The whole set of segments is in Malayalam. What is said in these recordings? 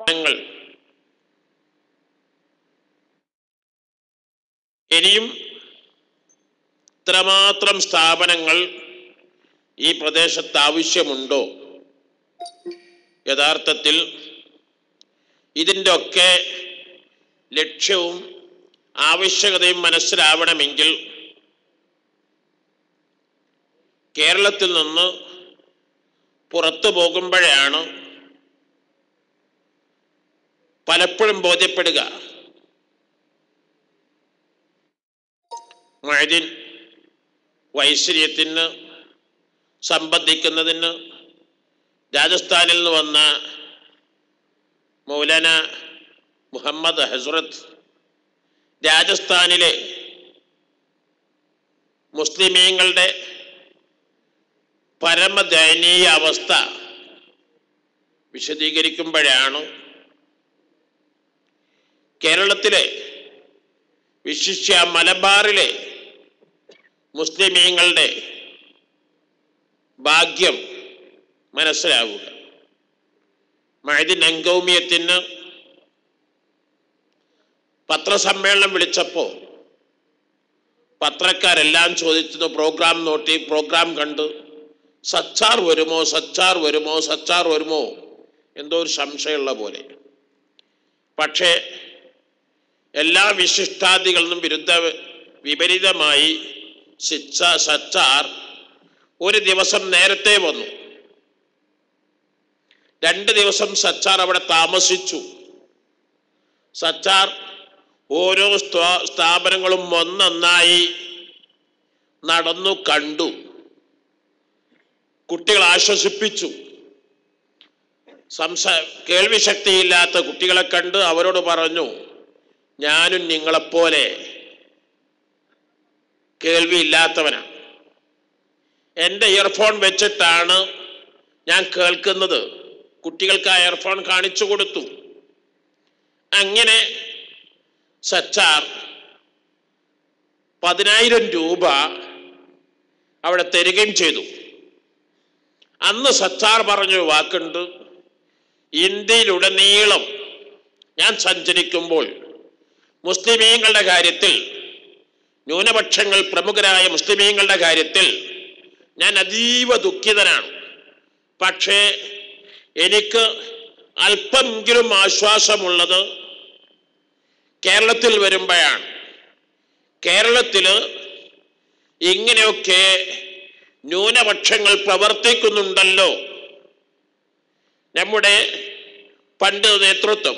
ഞങ്ങൾ ഇനിയും ഇത്രമാത്രം സ്ഥാപനങ്ങൾ ഈ പ്രദേശത്ത് ആവശ്യമുണ്ടോ യഥാർത്ഥത്തിൽ ഇതിൻ്റെ ഒക്കെ ലക്ഷ്യവും ആവശ്യകതയും മനസ്സിലാവണമെങ്കിൽ കേരളത്തിൽ നിന്ന് പുറത്തു പോകുമ്പോഴാണ് പലപ്പോഴും ബോധ്യപ്പെടുക മഴദിൻ വൈശ്വര്യത്തിന് സംബന്ധിക്കുന്നതിന് രാജസ്ഥാനിൽ നിന്ന് വന്ന മൗലാന മുഹമ്മദ് ഹസ്രത്ത് രാജസ്ഥാനിലെ മുസ്ലിമീങ്ങളുടെ പരമദയനീയ അവസ്ഥ വിശദീകരിക്കുമ്പോഴാണ് കേരളത്തിലെ വിശിഷ്യ മലബാറിലെ മുസ്ലിമീങ്ങളുടെ ഭാഗ്യം മനസ്സിലാവുക മഴദിൻ അങ്കൗമിയത്തിന് പത്രസമ്മേളനം വിളിച്ചപ്പോൾ പത്രക്കാരെല്ലാം ചോദിച്ചത് പ്രോഗ്രാം നോട്ടി പ്രോഗ്രാം കണ്ട് സച്ചാർ വരുമോ സച്ചാർ വരുമോ സച്ചാർ വരുമോ എന്തോ ഒരു സംശയമുള്ള പോലെ പക്ഷേ എല്ലാ വിശിഷ്ടാദികളിലും വിരുദ്ധ വിപരീതമായി ശിക്ഷ സച്ചാർ ഒരു ദിവസം നേരത്തെ വന്നു രണ്ട് ദിവസം സച്ചാർ അവിടെ താമസിച്ചു സച്ചാർ ഓരോ സ്ഥാ- സ്ഥാപനങ്ങളും ഒന്നൊന്നായി നടന്നു കണ്ടു കുട്ടികൾ ആശ്വസിപ്പിച്ചു സംസ കേൾവി ശക്തിയില്ലാത്ത കുട്ടികളെ കണ്ട് അവരോട് പറഞ്ഞു ഞാനും നിങ്ങളെപ്പോലെ കേൾവിയില്ലാത്തവനാണ് എൻ്റെ ഇയർഫോൺ വെച്ചിട്ടാണ് ഞാൻ കേൾക്കുന്നത് കുട്ടികൾക്ക് ആ ഇയർഫോൺ കാണിച്ചു കൊടുത്തു അങ്ങനെ സച്ചാർ പതിനായിരം രൂപ അവിടെ തരികയും ചെയ്തു അന്ന് സച്ചാർ പറഞ്ഞൊരു വാക്കുണ്ട് ഇന്ത്യയിലുടനീളം ഞാൻ സഞ്ചരിക്കുമ്പോൾ മുസ്ലിമീങ്ങളുടെ കാര്യത്തിൽ ന്യൂനപക്ഷങ്ങൾ പ്രമുഖരായ മുസ്ലിമീങ്ങളുടെ കാര്യത്തിൽ ഞാൻ അതീവ ദുഃഖിതനാണ് പക്ഷേ എനിക്ക് അല്പമെങ്കിലും ആശ്വാസമുള്ളത് കേരളത്തിൽ വരുമ്പോഴാണ് കേരളത്തിൽ ഇങ്ങനെയൊക്കെ ന്യൂനപക്ഷങ്ങൾ പ്രവർത്തിക്കുന്നുണ്ടല്ലോ നമ്മുടെ പണ്ട് നേതൃത്വം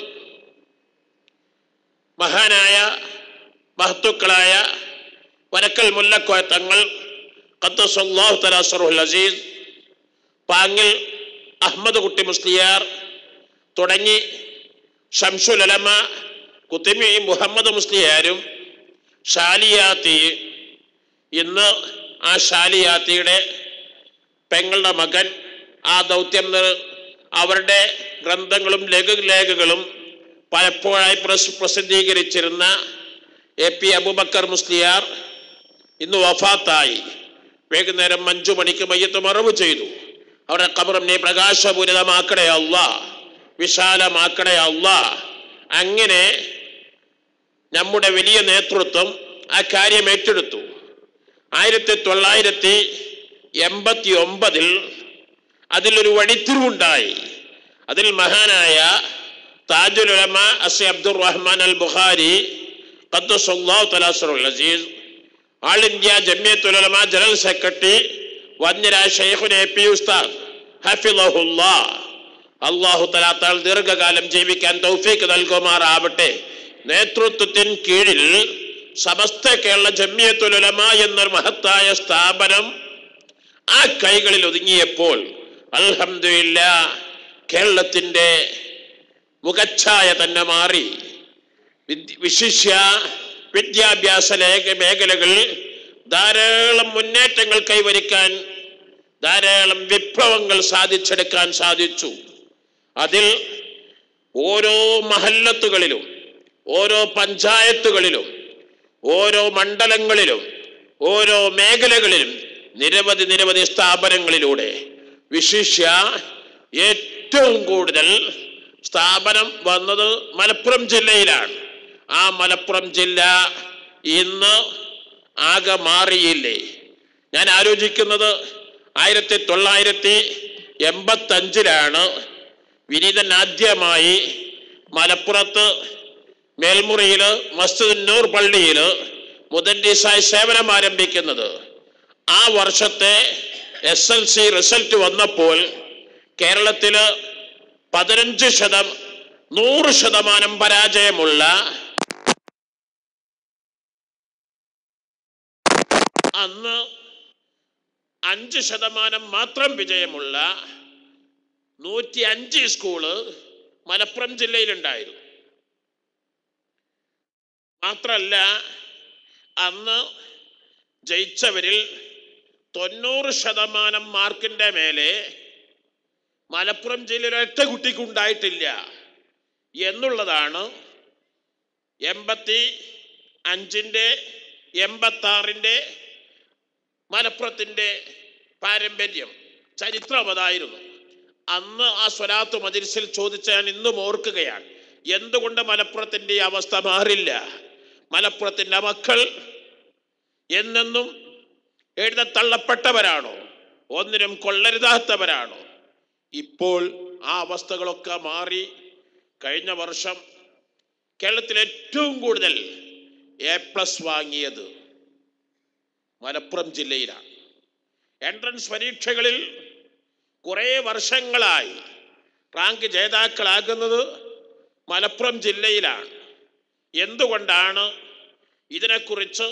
മഹാനായ മഹത്തുക്കളായ വരക്കൽ മുല്ലക്കോയ തങ്ങൾ ഖദ്ദസല്ലാഹു തലാസറുൽ അസീസ് പാങ്ങിൽ അഹമ്മദ് കുട്ടി മുസ്ലിയാർ തുടങ്ങി ഷംസുൽ അലമ കുത്തിമി മുഹമ്മദ് മുസ്ലിയാരും ഷാലിയാത്തി ഇന്ന് ആ ഷാലിയാത്തിയുടെ പെങ്ങളുടെ മകൻ ആ ദൗത്യം നിർ- അവരുടെ ഗ്രന്ഥങ്ങളും ലഘുലേഖകളും പലപ്പോഴായി പ്രസ് പ്രസിദ്ധീകരിച്ചിരുന്ന എ പി അബുബക്കർ മുസ്ലിയാർ ഇന്ന് വഫാത്തായി വൈകുന്നേരം അഞ്ചു മണിക്ക് മയ്യത്ത് മറവ് ചെയ്തു അവരുടെ കബറും നീ പ്രകാശപൂരിതമാക്കണേ അല്ല വിശാലമാക്കണേ അല്ല അങ്ങനെ നമ്മുടെ വലിയ നേതൃത്വം ആ കാര്യം ഏറ്റെടുത്തു ആയിരത്തി തൊള്ളായിരത്തി എൺപത്തി ഒമ്പതിൽ അതിലൊരു വഴിത്തിരിവുണ്ടായി അതിൽ മഹാനായ താജുൽ ഉലമ അസി അബ്ദുർ റഹ്മാൻ അൽ ബുഖാരി ഖദ്ദസല്ലാഹു തലാസറുൽ അസീസ് all India Jamiyyathul Ulama general secretary വന്യരായ ഷെയ്ഖുൻ എ പി ഉസ്താദ് ഹഫിളഹുല്ലാ അള്ളാഹു തലാത്താൾ ദീർഘകാലം ജീവിക്കാൻ തൗഫീക്ക് നൽകുമാറാവട്ടെ നേതൃത്വത്തിൻ കീഴിൽ സമസ്ത കേരള ജമിയത്തുൽ ഉലമ എന്നൊരു മഹത്തായ സ്ഥാപനം ആ കൈകളിൽ ഒതുങ്ങിയപ്പോൾ അൽഹംദുലില്ല കേരളത്തിന്റെ മുഖച്ഛായ തന്നെ മാറി വിദ്യ- വിശിഷ്യ വിദ്യാഭ്യാസ ലേഖ മേഖലകളിൽ ധാരാളം മുന്നേറ്റങ്ങൾ കൈവരിക്കാൻ ധാരാളം വിപ്ലവങ്ങൾ സാധിച്ചെടുക്കാൻ സാധിച്ചു അതിൽ ഓരോ മഹല്ലത്തുകളിലും ഓരോ പഞ്ചായത്തുകളിലും ഓരോ മണ്ഡലങ്ങളിലും ഓരോ മേഖലകളിലും നിരവധി നിരവധി സ്ഥാപനങ്ങളിലൂടെ വിശിഷ്യ ഏറ്റവും കൂടുതൽ സ്ഥാപനം വന്നത് മലപ്പുറം ജില്ലയിലാണ് ആ മലപ്പുറം ജില്ല ഇന്ന് ആകെ മാറിയില്ലേ ഞാൻ ആലോചിക്കുന്നത് ആയിരത്തി തൊള്ളായിരത്തി എൺപത്തി അഞ്ചിലാണ് വിനീതൻ ആദ്യമായി മലപ്പുറത്ത് മേൽമുറിയില് മസ്ജിദ് നൂർ പള്ളിയിൽ മുദൻഡീസായി സേവനം ആരംഭിക്കുന്നത് ആ വർഷത്തെ എസ് എൽ സി റിസൾട്ട് വന്നപ്പോൾ കേരളത്തില് പതിനഞ്ച് ശതം നൂറ് ശതമാനം പരാജയമുള്ള അന്ന് അഞ്ച് ശതമാനം മാത്രം വിജയമുള്ള നൂറ്റി അഞ്ച് സ്കൂള് മലപ്പുറം ജില്ലയിലുണ്ടായിരുന്നു മാത്രല്ല അന്ന് ജയിച്ചവരിൽ തൊണ്ണൂറ് ശതമാനം മാർക്കിന്റെ മേലെ മലപ്പുറം ജില്ലയിൽ ഒറ്റ കുട്ടിക്ക് ഉണ്ടായിട്ടില്ല എന്നുള്ളതാണ് എൺപത്തി അഞ്ചിൻ്റെ എൺപത്തി ആറിൻ്റെ മലപ്പുറത്തിൻ്റെ പാരമ്പര്യം ചരിത്രം അതായിരുന്നു അന്ന് ആ സ്വലാത്ത് മജിൽസിൽ ചോദിച്ച ഞാൻ ഇന്നും ഓർക്കുകയാണ് എന്തുകൊണ്ട് മലപ്പുറത്തിൻ്റെ ഈ അവസ്ഥ മാറില്ല മലപ്പുറത്തിൻ്റെ മക്കൾ എന്നെന്നും എഴുതത്തള്ളപ്പെട്ടവരാണോ ഒന്നിനും കൊള്ളരുതാത്തവരാണോ ഇപ്പോൾ ആ അവസ്ഥകളൊക്കെ മാറി കഴിഞ്ഞ വർഷം കേരളത്തിൽ ഏറ്റവും കൂടുതൽ എ പ്ലസ് വാങ്ങിയത് മലപ്പുറം ജില്ലയിലാണ് എൻട്രൻസ് പരീക്ഷകളിൽ കുറേ വർഷങ്ങളായി റാങ്ക് ജേതാക്കളാകുന്നത് മലപ്പുറം ജില്ലയിലാണ് എന്തുകൊണ്ടാണ് ഇതിനെക്കുറിച്ച്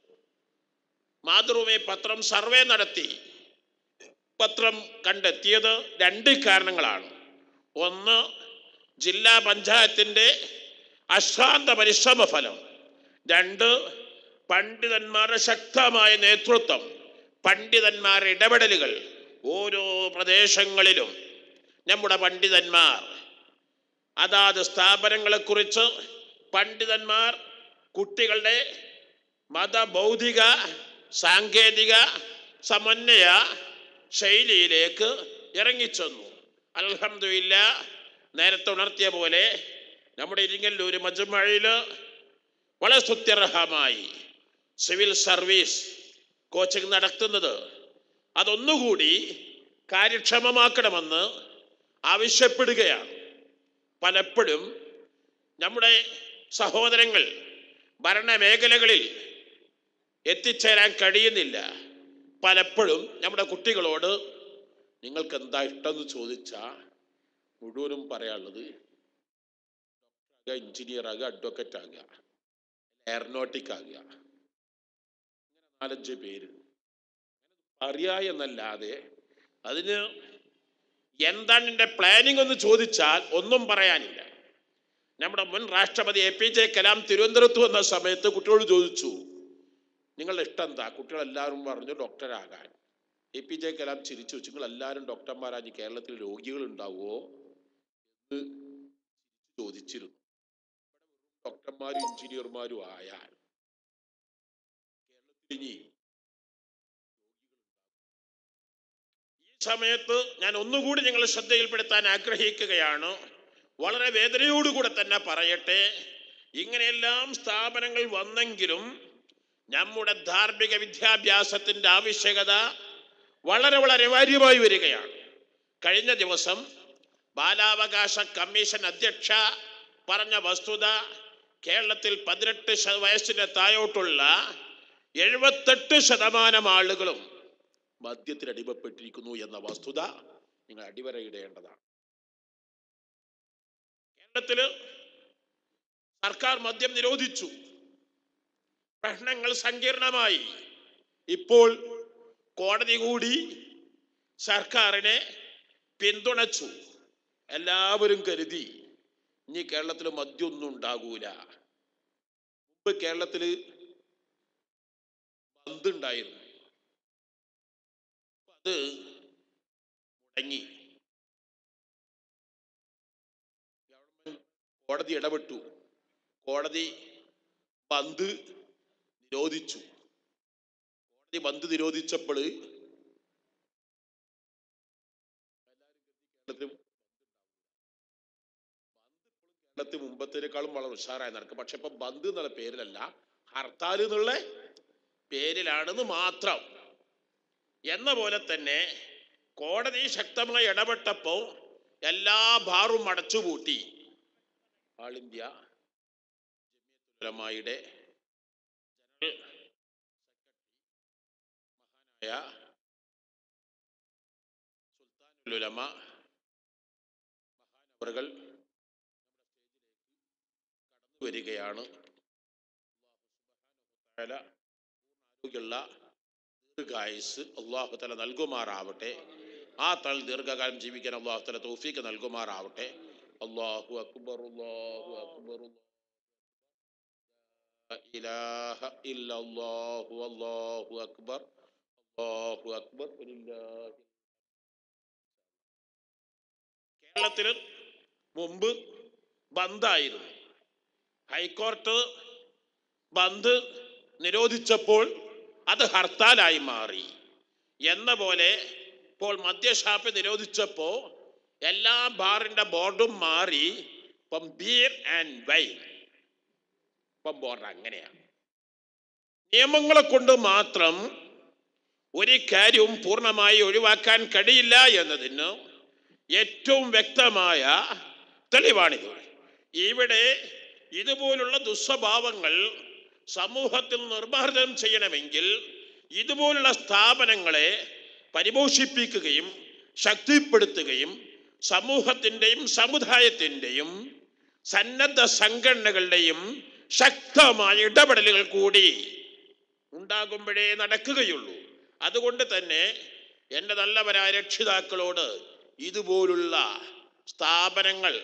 മാതൃഭൂമി പത്രം സർവേ നടത്തി പത്രം കണ്ടെത്തിയത് രണ്ട് കാരണങ്ങളാണ് ഒന്ന് ജില്ലാ പഞ്ചായത്തിൻ്റെ അശ്രാന്ത പരിശ്രമ ഫലം രണ്ട് പണ്ഡിതന്മാരുടെ ശക്തമായ നേതൃത്വം പണ്ഡിതന്മാരുടെ ഇടപെടലുകൾ ഓരോ പ്രദേശങ്ങളിലും നമ്മുടെ പണ്ഡിതന്മാർ അതാത് സ്ഥാപനങ്ങളെക്കുറിച്ച് പണ്ഡിതന്മാർ കുട്ടികളുടെ മതബൗദ്ധിക സാങ്കേതിക സമന്വയ ശൈലിയിലേക്ക് ഇറങ്ങിച്ചെന്നു അൽഹംദുലില്ല നേരത്തെ ഉണർത്തിയ പോലെ നമ്മുടെ ഇരിങ്ങല്ലൂർ മജുമഴയിൽ വളരെ സ്തുത്യർഹമായി സിവിൽ സർവീസ് കോച്ചിങ് നടത്തുന്നത് അതൊന്നുകൂടി കാര്യക്ഷമമാക്കണമെന്ന് ആവശ്യപ്പെടുകയാണ് പലപ്പോഴും നമ്മുടെ സഹോദരങ്ങൾ ഭരണമേഖലകളിൽ എത്തിച്ചേരാൻ കഴിയുന്നില്ല പലപ്പോഴും നമ്മുടെ കുട്ടികളോട് നിങ്ങൾക്ക് എന്താ ഇഷ്ടമെന്ന് ചോദിച്ചാൽ മുഴുവനും പറയാനുള്ളത് എഞ്ചിനീയർ ആകുക അഡ്വക്കറ്റ് ആകുക എയറോനോട്ടിക് ആകുക ഇങ്ങനെ നാലഞ്ച് പേര് അറിയാ എന്നല്ലാതെ അതിന് എന്താണ് എൻ്റെ പ്ലാനിങ് എന്ന് ചോദിച്ചാൽ ഒന്നും പറയാനില്ല നമ്മുടെ മുൻ രാഷ്ട്രപതി എ പി ജെ കലാം തിരുവനന്തപുരത്ത് വന്ന സമയത്ത് കുട്ടികളോട് ചോദിച്ചു നിങ്ങളുടെ ഇഷ്ടം എന്താ കുട്ടികളെല്ലാവരും പറഞ്ഞു ഡോക്ടറാകാൻ എ പി ജെ കലാം ചിരിച്ചു വെച്ചു നിങ്ങൾ എല്ലാവരും ഡോക്ടർമാരായി കേരളത്തിൽ രോഗികൾ ഉണ്ടാവുമോ എന്ന് ചോദിച്ചിരുന്നു ഡോക്ടർമാരും എഞ്ചിനീയർമാരും ആയാൽ കേരളത്തിൽ ഇനി ഈ സമയത്ത് ഞാൻ ഒന്നുകൂടി നിങ്ങളെ ശ്രദ്ധയിൽപ്പെടുത്താൻ ആഗ്രഹിക്കുകയാണ് വളരെ വേദനയോടുകൂടെ തന്നെ പറയട്ടെ ഇങ്ങനെയെല്ലാം സ്ഥാപനങ്ങൾ വന്നെങ്കിലും നമ്മുടെ ധാർമ്മിക വിദ്യാഭ്യാസത്തിന്റെ ആവശ്യകത വളരെ വളരെ വാര്യമായി വരികയാണ് കഴിഞ്ഞ ദിവസം ബാലാവകാശ കമ്മീഷൻ അധ്യക്ഷ പറഞ്ഞ വസ്തുത കേരളത്തിൽ പതിനെട്ട് ശ- വയസ്സിന് താഴോട്ടുള്ള എഴുപത്തെട്ട് ശതമാനം ആളുകളും മദ്യത്തിന് അടിമപ്പെട്ടിരിക്കുന്നു എന്ന വസ്തുത നിങ്ങൾ അടിവരയിടേണ്ടതാണ് കേരളത്തില് സർക്കാർ മദ്യം നിരോധിച്ചു പ്രശ്നങ്ങൾ സങ്കീർണമായി ഇപ്പോൾ കോടതി കൂടി സർക്കാരിനെ പിന്തുണച്ചു എല്ലാവരും കരുതി ഇനി കേരളത്തിൽ മദ്യമൊന്നും ഉണ്ടാകൂല മുമ്പ് കേരളത്തില് ബന്ദ് ഉണ്ടായിരുന്നു അപ്പൊ അത് മുടങ്ങി ഗവൺമെന്റ് കോടതി ഇടപെട്ടു കോടതി ബന്ദ് നിരോധിച്ചു കോടതി ബന്ദ് നിരോധിച്ചപ്പോൾ കേരളത്തിൽ കേരളത്തിൽ മുമ്പത്തേക്കാളും വളരെ ഉഷാറായി നടക്കും പക്ഷെ ഇപ്പൊ ബന്ദ് എന്നുള്ള പേരിലല്ല ഹർത്താൽ എന്നുള്ള പേരിലാണെന്ന് മാത്രം എന്ന പോലെ തന്നെ കോടതി ശക്തമായി ഇടപെട്ടപ്പോ എല്ലാ ബാറും അടച്ചുപൂട്ടി ആൾ ഇന്ത്യ ജമിയത്തുലമായുടെ ജനറൽ സെക്രട്ടറി മഹാനായ സുൽത്താനുലുലമ മഹാനവറുകൾ കടന്നു വരികയാണ് അള്ളാഹു ആരോഗ്യമുള്ള ദീർഘായുസ് അള്ളാഹു തല നൽകുമാറാവട്ടെ ആ തൽ ദീർഘകാലം ജീവിക്കാൻ അള്ളാഹു തല തൗഫീക്ക് നൽകുമാറാവട്ടെ അള്ളാഹു അക്ബർ അള്ളാഹു അക്ബർ ഇലാഹ ഇല്ലല്ലാഹു അല്ലാഹു അക്ബർ അല്ലാഹു അക്ബർ വലില്ലാഹി കേരളത്തിൽ മുമ്പ് ബന്ദായിരുന്നു ഹൈക്കോർട്ട് ബന്ദ് നിരോധിച്ചപ്പോൾ അത് ഹർത്താലായി മാറി എന്ന പോലെ ഇപ്പോൾ മദ്യഷാപ്പ് നിരോധിച്ചപ്പോ എല്ലാ ബാറിന്റെ ബോർഡും മാറി ഇപ്പം ബിയർ ആൻഡ് വൈൻ ഇപ്പം ബോർഡ് അങ്ങനെയാണ് നിയമങ്ങളെ കൊണ്ട് മാത്രം ഒരു കാര്യവും പൂർണ്ണമായി ഒഴിവാക്കാൻ കഴിയില്ല എന്നതിന് ഏറ്റവും വ്യക്തമായ തെളിവാണിത് ഇവിടെ ഇതുപോലുള്ള ദുസ്വഭാവങ്ങൾ സമൂഹത്തിൽ നിർമ്മാർജ്ജനം ചെയ്യണമെങ്കിൽ ഇതുപോലുള്ള സ്ഥാപനങ്ങളെ പരിപോഷിപ്പിക്കുകയും ശക്തിപ്പെടുത്തുകയും സമൂഹത്തിൻ്റെയും സമുദായത്തിൻ്റെയും സന്നദ്ധ സംഘടനകളുടെയും ശക്തമായ ഇടപെടലുകൾ കൂടി ഉണ്ടാകുമ്പോഴേ നടക്കുകയുള്ളൂ അതുകൊണ്ട് തന്നെ എൻ്റെ നല്ലവരായ രക്ഷിതാക്കളോട് ഇതുപോലുള്ള സ്ഥാപനങ്ങൾ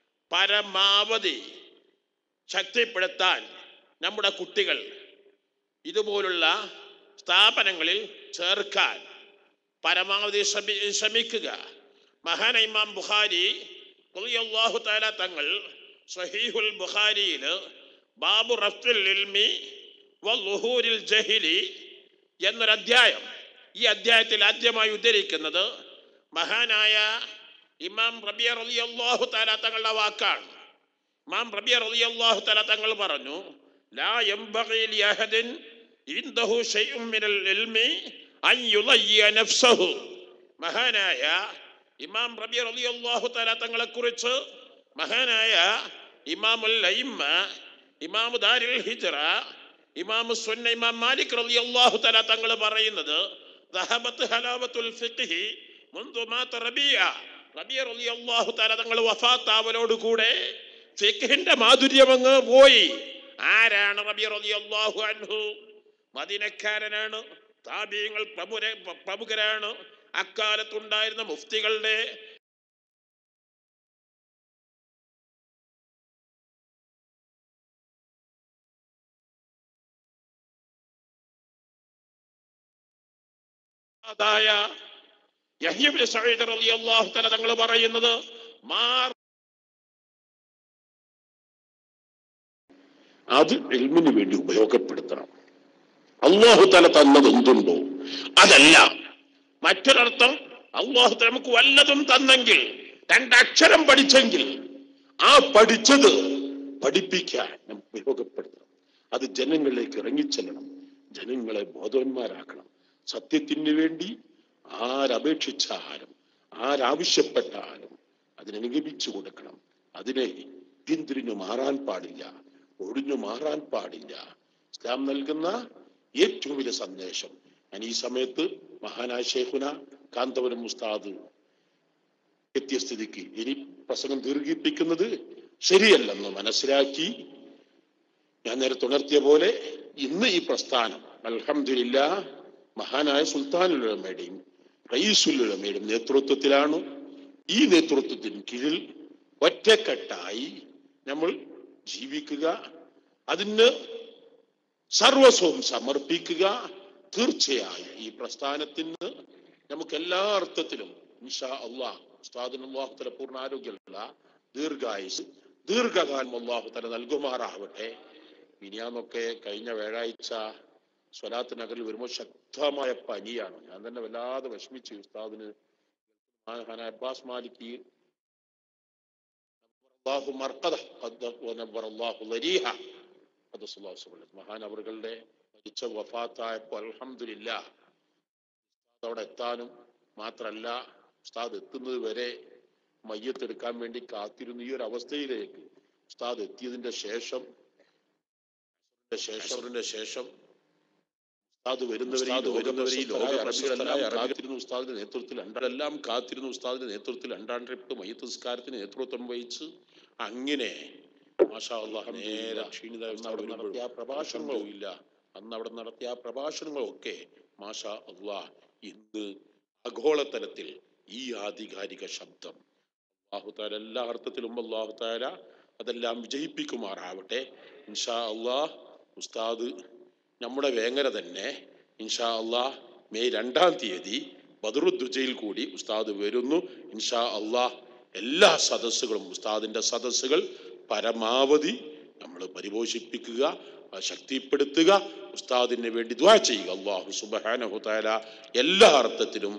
പരമാവധി ശക്തിപ്പെടുത്താൻ നമ്മുടെ കുട്ടികൾ ഇതുപോലുള്ള സ്ഥാപനങ്ങളിൽ ചേർക്കാൻ പരമാവധി ശ്രമി ശ്രമിക്കുക മഹാന ഇമാം ബുഖാരി റളിയല്ലാഹു തആല തങ്ങൾ സഹീഹുൽ ബുഖാരിയിൽ ബാബു റഫ്തുൽ ഇൽമി വളുഹൂരിൽ ജഹിലി എന്നൊരു അധ്യായം ഈ അധ്യായത്തിൽ ആദ്യമായി ഉദ്ധരിക്കുന്നത് മഹാനായ ഇമാം റബിയ റളിയല്ലാഹു തആല തങ്ങളുടെ വാക്കാണ് ഇമാം റബിയ റളിയല്ലാഹു തആല തങ്ങൾ പറഞ്ഞു ലാ യംബഗി ലി അഹദിൻ ഇൻദഹു ശൈഉം മിനൽ ഇൽമി അൻ യുളയ്യ നഫ്സഹു മഹാനായ ഇമാം റബിയ റളിയല്ലാഹു തആല തങ്ങളെ കുറിച്ച് മഹാനായ ഇമാമുൽ അയിമ്മ ഇമാം ദാരിൽ ഹിജ്റ ഇമാം സുന്ന ഇമാം മാലിക് റളിയല്ലാഹു തആല തങ്ങൾ പറയുന്നത് ذهبت حلاوة الفقه منذ مات ربيع റബിയ റളിയല്ലാഹു തആല തങ്ങൾ വഫാത്താവലോട് കൂടെ ഫിഖിന്റെ മാധുര്യം അങ്ങ് പോയി ആരാണ് റബിയ റളിയല്ലാഹു അൻഹു മദീനക്കാരനാണ് താബീങ്ങൾ പ്രമുഖ പ്രമുഖരാണ് അക്കാലത്തുണ്ടായിരുന്ന മുഫ്തികളുടെ അതായ യഹ്യബിൻ സഈദ് റളിയല്ലാഹു തആല തങ്ങൾ പറയുന്നത് മാർ അത് എൽമിന് വേണ്ടി ഉപയോഗപ്പെടുത്തണം അള്ളാഹു തല തന്നത് എന്തുണ്ടോ അതല്ല മറ്റൊരർത്ഥം അള്ളാഹു തആല നമുക്ക് വല്ലതും തന്നെങ്കിൽ രണ്ടക്ഷരം പഠിച്ചെങ്കിൽ ആ പഠിച്ചത് പഠിപ്പിക്കാൻ നാം ഉപയോഗപ്പെടുത്തണം അത് ജനങ്ങളിലേക്ക് ഇറങ്ങിച്ചെല്ലണം ജനങ്ങളെ ബോധവന്മാരാക്കണം സത്യത്തിന് വേണ്ടി ആരപേക്ഷിച്ചാലും ആരാവശ്യപ്പെട്ടാലും അതിനനുഗമിച്ചു കൊടുക്കണം അതിനെ പിന്തിരിഞ്ഞു മാറാൻ പാടില്ല ഒഴിഞ്ഞു മാറാൻ പാടില്ല ഇസ്ലാം നൽകുന്ന ഏറ്റവും വലിയ സന്ദേശം ഞാൻ ഈ സമയത്ത് മഹാനായ ഷേഖുന കാന്തപുരം മുസ്താദ് എത്തിയ സ്ഥിതിക്ക് ഇനി പ്രസംഗം ദീർഘിപ്പിക്കുന്നത് ശരിയല്ലെന്ന് മനസ്സിലാക്കി ഞാൻ നേരത്തെ ഉണർത്തിയ പോലെ ഇന്ന് ഈ പ്രസ്ഥാനം അൽഹംദുലില്ല മഹാനായ സുൽത്താനുലമയുടെയും റയീസുലുലമയുടെയും നേതൃത്വത്തിലാണ് ഈ നേതൃത്വത്തിന് കീഴിൽ ഒറ്റക്കെട്ടായി നമ്മൾ ജീവിക്കുക അതിന് സർവസ്വവും സമർപ്പിക്കുക തീർച്ചയായും ഈ പ്രസ്ഥാനത്തിന് നമുക്ക് എല്ലാ അർത്ഥത്തിലും ഇൻഷാ അള്ളാഹ് ഉസ്താദിന് അള്ളാഹു തല പൂർണ്ണ ആരോഗ്യമുള്ള ദീർഘായുസ് ദീർഘകാലം അള്ളാഹു തല നൽകുമാറാവട്ടെ മിനിയാന്നൊക്കെ കഴിഞ്ഞ വ്യാഴാഴ്ച സ്വലാത്ത് നഗറിൽ വരുമ്പോൾ ശക്തമായ പനിയാണ് ഞാൻ തന്നെ വല്ലാതെ വിഷമിച്ചു ഉസ്താദിന് മഹാനായ അബ്ബാസ് മാലിക്ക് അള്ളാഹു മർക്കദ അള്ളാഹു ലരീഹ മഹാനവറുകളുടെ മരിച്ച വഫാത്തായപ്പോൾ അൽഹംദുലില്ല അവിടെ എത്താനും മാത്രല്ല ഉസ്താദ് എത്തുന്നത് വരെ മയ്യത്തെടുക്കാൻ വേണ്ടി കാത്തിരുന്ന ഈ ഒരു അവസ്ഥയിലേക്ക് ഉസ്താദ് എത്തിയതിന്റെ ശേഷം ശേഷറിന്റെ ശേഷം ഉസ്താദ് വരുന്നവരെ ഉസ്താദ് വരുന്നവരെ ഈ ലോക ലോക പ്രശസ്തരായ പ്രശസ്തരായ കാത്തിരുന്ന ഉസ്താദിന്റെ നേതൃത്വത്തിൽ അണ്ടെല്ലാം കാത്തിരുന്ന ഉസ്താദിന്റെ നേതൃത്വത്തിൽ അണ്ടാണ്ടിട്ട് മയ്യത്ത് നിസ്കാരത്തിന് നേതൃത്വം വഹിച്ച് അങ്ങനെ മാഷാ അല്ലാഹ് നേരെ ക്ഷീണിത അന്ന് അവിടെ നടത്തിയ ആ പ്രഭാഷണങ്ങളും ഇല്ല അന്ന് അവിടെ നടത്തിയ ആ പ്രഭാഷണങ്ങളൊക്കെ മാഷാ അള്ളാഹ് ഇന്ന് ആഗോളതലത്തിൽ ഈ ആധികാരിക ശബ്ദം അള്ളാഹുത്താല എല്ലാ അർത്ഥത്തിലും അള്ളാഹുത്താല അതെല്ലാം വിജയിപ്പിക്കുമാറാവട്ടെ ഇൻഷാ അള്ളാഹ് ഉസ്താദ് നമ്മുടെ വേങ്ങര തന്നെ ഇൻഷാ അള്ളാഹ് മെയ് രണ്ടാം തീയതി ബദറുദ്ദുജയിൽ കൂടി ഉസ്താദ് വരുന്നു ഇൻഷാ അള്ളാഹ് എല്ലാ സദസ്സുകളും ഉസ്താദിന്റെ സദസ്സുകൾ പരമാവധി നമ്മൾ പരിപോഷിപ്പിക്കുക ആ ശക്തിപ്പെടുത്തുക ഉസ്താദിന് വേണ്ടി ദ്വാ ചെയ്യുക അള്ളാഹു സുബഹാനഹു തആല എല്ലാ അർത്ഥത്തിലും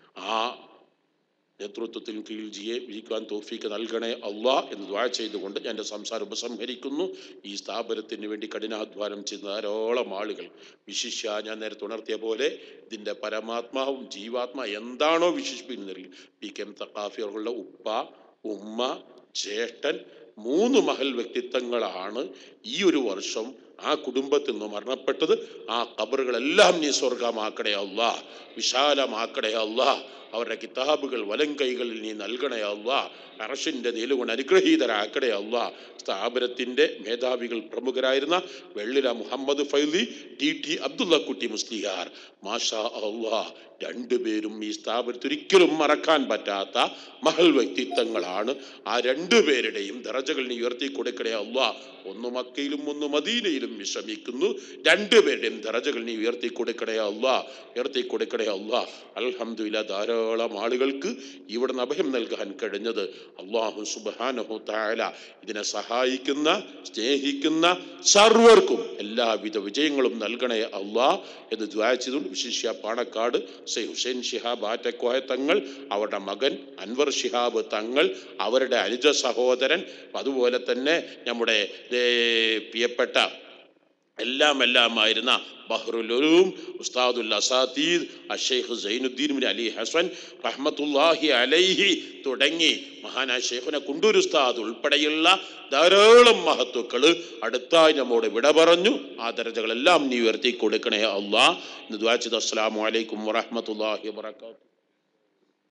ആ നേതൃത്വത്തിൽ കീഴിൽ ജിയെ വിജിക്കുവാൻ തോഫീക്ക് നൽകണേ അള്ളാ എന്ന് ദ്വാ ചെയ്തുകൊണ്ട് ഞാൻ എൻ്റെ സംസാരം ഉപസംഹരിക്കുന്നു ഈ സ്ഥാപനത്തിന് വേണ്ടി കഠിനാധ്വാനം ചെയ്ത ധാരാളം ആളുകൾ വിശിഷ്യ ഞാൻ നേരത്തെ ഉണർത്തിയ പോലെ ഇതിൻ്റെ പരമാത്മാവും ജീവാത്മാ എന്താണോ വിശേഷിപ്പിക്കുന്നത് പി കെ എം തക്കാഫികളുടെ ഉപ്പ ഉമ്മ ജ്യേഷ്ഠൻ മൂന്ന് മഹൽ വ്യക്തിത്വങ്ങളാണ് ഈ ഒരു വർഷം ആ കുടുംബത്തിൽ നിന്ന് മരണപ്പെട്ടത് ആ കബറുകളെല്ലാം നീ സ്വർഗമാക്കണേ അല്ലാ വിശാലമാക്കണേ അല്ലാ അവരുടെ കിതാബുകൾ വലം കൈകളിൽ നീ നൽകണേ അല്ലാ അറഷിന്റെ നിലുകൊണ്ട് അനുഗ്രഹീതരാക്കണേ അല്ലാ സ്ഥാപനത്തിന്റെ മേധാവികൾ പ്രമുഖരായിരുന്ന വെള്ളില മുഹമ്മദ് ഫൈലി ടി ടി അബ്ദുള്ള കുട്ടി മുസ്ലിയാർ മാഷാ അള്ളാ രണ്ടുപേരും ഈ സ്ഥാപനത്തിൽ ഒരിക്കലും മറക്കാൻ പറ്റാത്ത മഹൽ വ്യക്തിത്വങ്ങളാണ് ആ രണ്ടുപേരുടെയും ദറജകൾ നീ ഉയർത്തി കൊടുക്കണേ അള്ളാ ഒന്ന് മക്കയിലും ഒന്ന് മദീനയിലും വിശ്രമിക്കുന്നു രണ്ടുപേരുടെയും ദറജകൾ നീ ഉയർത്തി കൊടുക്കണേ അള്ളാ ഉയർത്തി കൊടുക്കണേ അള്ളാ അൽഹംദുലില്ലാ ധാരാളം ആളുകൾക്ക് ഇവിടുന്ന് അഭയം നൽകാൻ കഴിഞ്ഞത് അള്ളാഹു സുബ്ഹാനഹു തആല ഇതിനെ സഹായിക്കുന്ന സ്നേഹിക്കുന്ന സർവർക്കും എല്ലാവിധ വിജയങ്ങളും നൽകണേ അള്ളാ എന്ന് ദ്വാ ചെയ്തുകൊണ്ട് വിശിഷ്യ പാണക്കാട് സൈ ഹുസൈൻ ഷിഹാബ് ആറ്റക്കോയ തങ്ങൾ അവരുടെ മകൻ അൻവർ ഷിഹാബ് തങ്ങൾ അവരുടെ അനുജ സഹോദരൻ അതുപോലെ തന്നെ നമ്മുടെ ഏ, പ്രിയപ്പെട്ട എല്ലാം എല്ലാമായിരുന്ന ബഹ്റുലും ഉസ്താദുൽ അസാദീദ് അഷേഖ് സൈനുദ്ദീൻ ബിൻ അലി ഹസൻ റഹ്മത്തുല്ലാഹി അലൈഹി തുടങ്ങി മഹാനായ ഷെയ്ഖുന കുണ്ടൂർ ഉസ്താദ് ഉൾപ്പെടെയുള്ള ധാരാളം മഹത്വക്കള് അടുത്തായി നമ്മോട് വിട പറഞ്ഞു ആ ദരജകളെല്ലാം നീ ഉയർത്തി കൊടുക്കണേ അള്ളാഹ് എന്ന് ദ്വാ ചെയ്ത് അസ്സലാമു അലൈക്കും വറഹ്മത്തുള്ളാഹി വബറകാതുഹു